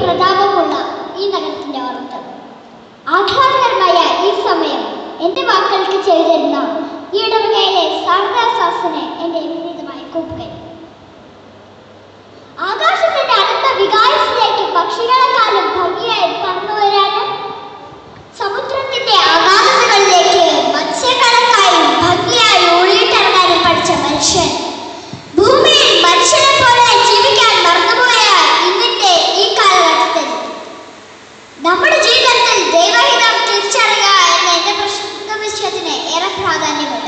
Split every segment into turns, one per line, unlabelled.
പ്രതാപമുള്ള ഈ നഗരത്തിന്റെ ഓർത്ത് ആഹ്ലാദകരമായ ഈ സമയം എന്റെ വാക്കുകൾക്ക് ചെയ്തിരുന്ന ഈ ഇടവകയിലെ സാരദാസാസിന് എന്റെ വിനീതമായ കൂപ്പുകൈ ആകാശത്തിന്റെ അടുത്ത വികാരത്തിലേക്ക് പക്ഷികളെക്കാളും ഭംഗിയായി പറന്നു വരാനും സമുദ്രത്തിന്റെ അഗാധതകളിലേക്ക് മത്സ്യക്കണക്കായും ഭംഗിയായി ഒളിയിട്ടിറങ്ങാനും പഠിച്ച മനുഷ്യൻ ഭൂമിയിൽ മനുഷ്യനെ പോലെ ജീവിക്കാൻ മറന്നുപോയ ഇന്നത്തെ ഈ കാലഘട്ടത്തിൽ നമ്മുടെ ജീവിതത്തിൽ ദൈവഹിതം തിരിച്ചറിയുക എന്ന എന്റെ പ്രശ്ന വിഷയത്തിന് ഏറെ പ്രാധാന്യമുണ്ട്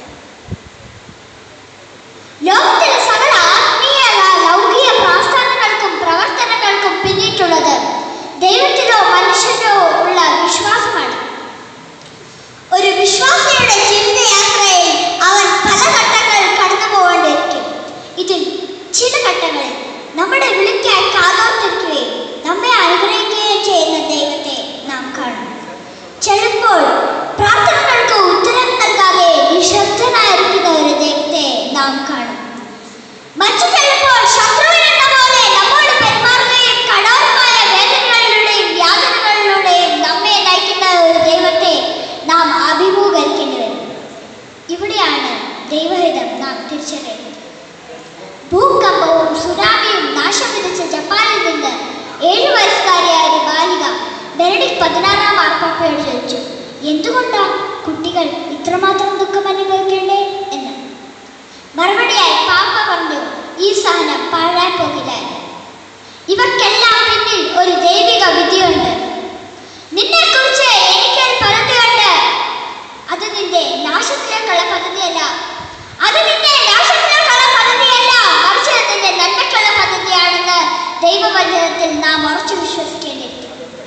ലോകത്തിലെ സകല ആത്മീയ ലൗകിക പ്രാസ്ഥാനങ്ങൾക്കും പ്രവർത്തനങ്ങൾക്കും പിന്നിട്ടുള്ളത് ദൈവത്തിലോ മനുഷ്യനോ ഉള്ള വിശ്വാസമാണ് ഒരു വിശ്വാസിയുടെ ജീവിതയാത്രയിൽ അവൻ പല ഘട്ടങ്ങൾ കടന്നു പോകേണ്ടിയിരിക്കും ഇതിൽ ചില ഘട്ടങ്ങളിൽ നമ്മുടെ വിളിക്കായി കാതോർത്തിരിക്കുകയും നമ്മെ അനുഗ്രഹിക്കുകയും ചെയ്യുന്ന ദൈവത്തെ നാം കാണും ചിലപ്പോൾ പ്രാർത്ഥനകൾക്ക് ഉത്തരം നൽകാതെ നിശബ്ദനായിരിക്കുന്ന ഒരു ദൈവത്തെ നാം കാണും മറ്റു ചിലപ്പോൾ ശത്രുവിനെന്ന പോലെ നമ്മോട് പെരുമാറുകയും കഠോരമായ വേദനകളിലൂടെയും യാതനകളിലൂടെയും നമ്മെ നയിക്കുന്ന ഒരു ദൈവത്തെ നാം അഭിമുഖീകരിക്കേണ്ടി വരും ഇവിടെയാണ് ദൈവഹിതം നാം തിരിച്ചറിയുന്നത് ഭൂകമ്പവും സുനാമിയും നാശം വിധിച്ച ജപ്പാനിൽ നിന്ന് ഏഴു വയസ്സുകാരിയായ ഒരു ബാലിക ബെനഡിക് പതിനാറാം മാർപ്പാപ്പയോട് ചോദിച്ചു എന്തുകൊണ്ടാ കുട്ടികൾ ഇത്രമാത്രം ദുഃഖം അനുഭവിക്കേണ്ടേ എന്ന് മറുപടിയായി പാപ്പ പറഞ്ഞു ഈ സഹനം പാഴാൻ പോകില്ല എന്ന്. ഇവർക്കെല്ലാം പിന്നിൽ ഒരു ദൈവിക വിധിയുണ്ട് നിന്നെ കുറിച്ച് എനിക്കൊരു പദ്ധതിയുണ്ട് അത് നിന്റെ നാശത്തിലേക്കുള്ള പദ്ധതിയല്ല അത് നിന്റെ നാശത്തിലേക്കുള്ള പദ്ധതിയല്ല മറിച്ച് നിന്റെ നന്മയ്ക്കുള്ള പദ്ധതിയാണെന്ന് ദൈവവചനത്തിൽ നാം ഉറച്ചു വിശ്വസിക്കേണ്ടിയിരിക്കുന്നു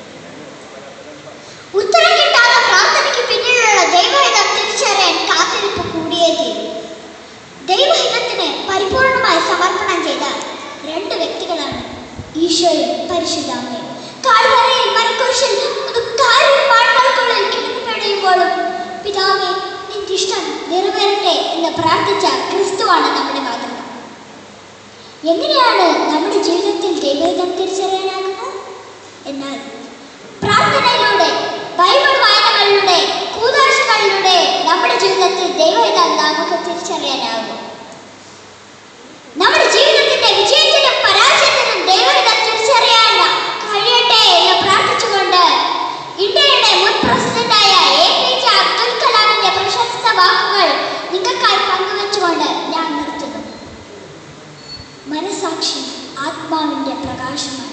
ഉത്തരം കിട്ടാത്ത പ്രാർത്ഥനയ്ക്ക് പിന്നിലുള്ള ദൈവഹിതം തിരിച്ചറിയാൻ കാത്തിരിപ്പ് കൂടിയേ തീരും ദൈവഹിതത്തിന് പരിപൂർണമായി സമർപ്പണം ചെയ്ത രണ്ട് വ്യക്തികളാണ് ഈശോയും പരിശുദ്ധാമ്മയും കാൽവരയിൽ മരക്കുരിശിൽ പാടുകൾക്കുള്ളിൽ കിടന്നു പെടയുമ്പോഴും പിതാവേ നിന്റെ ഇഷ്ടം നിറവേറട്ടെ എന്ന് പ്രാർത്ഥിച്ച ക്രിസ്തുവാണ് നമ്മുടെ മാതൃക എങ്ങനെയാണ് നമ്മുടെ ജീവിതത്തിൽ ദൈവഹിതം തിരിച്ചറിയാനാകുന്നത് എന്നാൽ പ്രാർത്ഥനയിലൂടെ ബൈബിൾ വായനകളിലൂടെ കൂതാശകളിലൂടെ നമ്മുടെ ജീവിതത്തിൽ ദൈവഹിതം നമുക്ക് തിരിച്ചറിയാനാകും നമ്മുടെ ജീവിതത്തിന്റെ വിജയത്തിനും പരാജയത്തിനും ദൈവഹിതം തിരിച്ചറിയാൻ കഴിയട്ടെ എന്ന് പ്രാർത്ഥിച്ചുകൊണ്ട് ഇന്ത്യയുടെ മുൻ പ്രസിഡന്റായ എ പി ജെ അബ്ദുൽ കലാമിന്റെ പ്രശസ്ത വാക്കുകൾ നിങ്ങൾക്കായി പങ്കുവെച്ചുകൊണ്ട് ഞാൻ നിർത്തുന്നു മനസാക്ഷി ആത്മാവിന്റെ പ്രകാശമാണ്